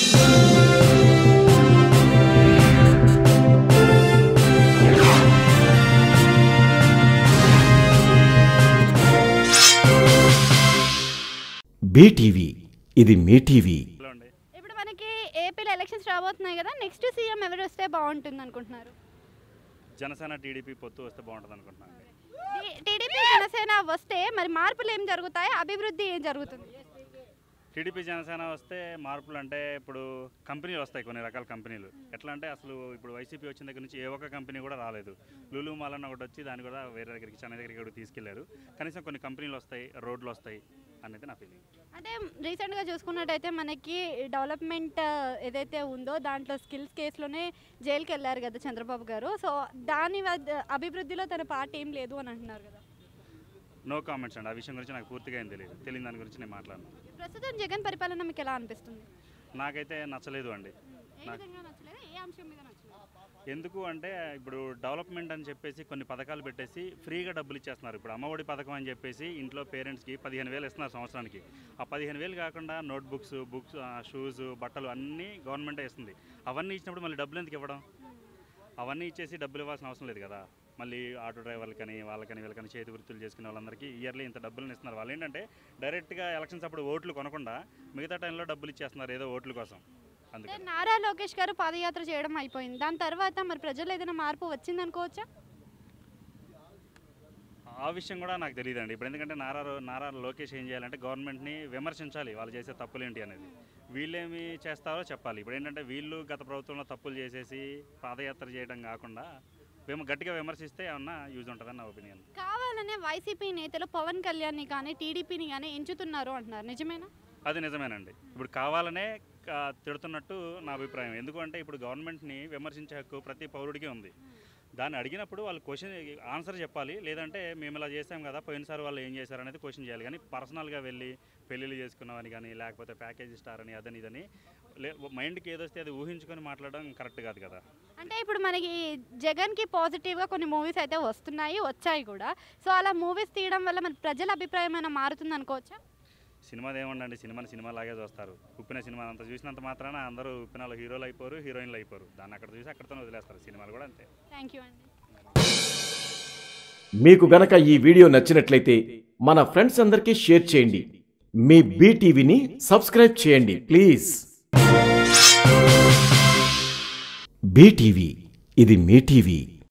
BTV ఇది మీ TV hello అండి ఇప్పుడు మనకి ఏపీలో ఎలక్షన్స్ రాబోతున్నాయి కదా నెక్స్ట్ సీఎం ఎవరు వస్తే బాగుంటుంది అనుకుంటున్నారు జనసేన టీడీపీ పొత్తు వస్తే బాగుంటుంది అనుకుంటున్నాను అండి టీడీపీ జనసేన వస్తే మరి మార్పులు ఏం జరుగుతాయి అభివృద్ధి ఏం జరుగుతుంది టీడీపీ జనసేన వస్తే మార్పులు అంటే ఇప్పుడు కంపెనీలు వస్తాయి కొన్ని రకాల కంపెనీలు ఎట్లా అంటే అసలు ఇప్పుడు వైసీపీ వచ్చిన దగ్గర నుంచి ఏ ఒక్క కంపెనీ కూడా రాలేదు లులు మాల్ అని ఒకటి వచ్చి దాన్ని కూడా వేరే దగ్గరికి చెన్నై దగ్గరికి కూడా తీసుకెళ్లారు కనీసం కొన్ని కంపెనీలు వస్తాయి రోడ్లు వస్తాయి అనేది నా ఫీలింగ్ అంటే రీసెంట్గా చూసుకున్నట్టయితే మనకి డెవలప్మెంట్ ఏదైతే ఉందో దాంట్లో స్కిల్స్ కేసులోనే జైలుకి వెళ్ళారు కదా చంద్రబాబు గారు సో దాని వద్ద- అభివృద్ధిలో తన పార్టీ ఏం లేదు అని అంటున్నారు కదా నో కామెంట్స్ అండి ఆ విషయం గురించి నాకు పూర్తిగా ఏం తెలియదు తెలియని దాని గురించి నేను మాట్లాడను ప్రస్తుతం జగన్ పరిపాలన మీకు ఎలా అనిపిస్తుంది నాకైతే నచ్చలేదు అండి ఏ నాకు- విధంగా నచ్చలేదు ఏ అంశం మీద నచ్చలేదు ఎందుకు అంటే ఇప్పుడు డెవలప్మెంట్ అని చెప్పేసి కొన్ని పథకాలు పెట్టేసి ఫ్రీగా డబ్బులు ఇచ్చేస్తున్నారు ఇప్పుడు అమ్మఒడి పథకం అని చెప్పేసి ఇంట్లో పేరెంట్స్కి పదిహేను వేలు ఇస్తున్నారు సంవత్సరానికి ఆ పదిహేను వేలు కాకుండా నోట్ బుక్స్ బుక్స్ షూస్ బట్టలు అన్నీ గవర్నమెంటే ఇస్తుంది అవన్నీ ఇచ్చినప్పుడు మళ్ళీ డబ్బులు ఎందుకు ఇవ్వడం అవన్నీ ఇచ్చేసి డబ్బులు ఇవ్వాల్సిన అవసరం లేదు కదా మళ్ళీ ఆటో డ్రైవర్లకని వాళ్ళకని వీళ్ళకని చేతి వృత్తులు చేసుకునే వాళ్ళందరికీ ఇయర్లీ ఇంత డబ్బులు ఇస్తున్నారు వాళ్ళు ఏంటంటే డైరెక్ట్గా ఎలక్షన్స్ అప్పుడు ఓట్లు కొనకుండా మిగతా టైంలో డబ్బులు ఇచ్చేస్తున్నారు ఏదో ఓట్ల కోసం అంటే అందుకని నారా లోకేష్ గారు పాదయాత్ర చేయడం అయిపోయింది దాని తర్వాత మరి ప్రజలు ఏదైనా మార్పు వచ్చింది అనుకోవచ్చా ఆ విషయం కూడా నాకు తెలియదండి ఇప్పుడు ఎందుకంటే నారా రో- నారా లోకేష్ ఏం చేయాలంటే గవర్నమెంట్ని విమర్శించాలి వాళ్ళు చేసే తప్పులేంటి అనేది వీళ్ళేమి చేస్తారో చెప్పాలి ఇప్పుడు ఏంటంటే వీళ్ళు గత ప్రభుత్వంలో తప్పులు చేసేసి పాదయాత్ర చేయడం కాకుండా మేము గట్టిగా విమర్శిస్తే ఏమన్నా యూజ్ ఉంటుందని నా ఒపీనియన్ కావాలనే వైసీపీ నేతలు పవన్ కళ్యాణ్ని కానీ టీడీపీని కానీ ఎంచుతున్నారు అంటున్నారు నిజమేనా అది నిజమేనండి ఇప్పుడు కావాలనే ఆ, తిడుతున్నట్టు నా అభిప్రాయం ఎందుకంటే ఇప్పుడు గవర్నమెంట్ని విమర్శించే హక్కు ప్రతి పౌరుడికి ఉంది దాన్ని అడిగినప్పుడు వాళ్ళు క్వశ్చన్ ఆన్సర్ చెప్పాలి లేదంటే మేము ఇలా చేసాం కదా పోయినసారి వాళ్ళు ఏం చేశారు అనేది క్వశ్చన్ చేయాలి కానీ పర్సనల్గా వెళ్ళి పెళ్ళిళ్ళు చేసుకున్నామని కానీ లేకపోతే ప్యాకేజ్ స్టార్ అని అదని ఇదని లే మైండ్కి ఏదొస్తే అది ఊహించుకొని మాట్లాడడం కరెక్ట్ కాదు కదా అంటే ఇప్పుడు మనకి జగన్కి పాజిటివ్గా కొన్ని మూవీస్ అయితే వస్తున్నాయి వచ్చాయి కూడా సో అలా మూవీస్ తీయడం వల్ల మన ప్రజల అభిప్రాయం ఏమైనా మారుతుంది అనుకోవచ్చా సినిమాది ఏముండండి సినిమాని సినిమా లాగే చూస్తారు ఉప్పిన సినిమా అంత చూసినంత మాత్రాన అందరూ ఉప్పినాలో హీరోలు అయిపోరు హీరోయిన్లు అయిపోరు దాన్ని అక్కడ చూసి అక్కడితోనే వదిలేస్తారు సినిమాలు కూడా అంతే థ్యాంక్ యూ అండి మీకు గనక ఈ వీడియో నచ్చినట్లయితే మన ఫ్రెండ్స్ అందరికీ షేర్ చేయండి మీ బీటీవీని సబ్స్క్రైబ్ చేయండి ప్లీజ్ బీటీవీ ఇది మీ టీవీ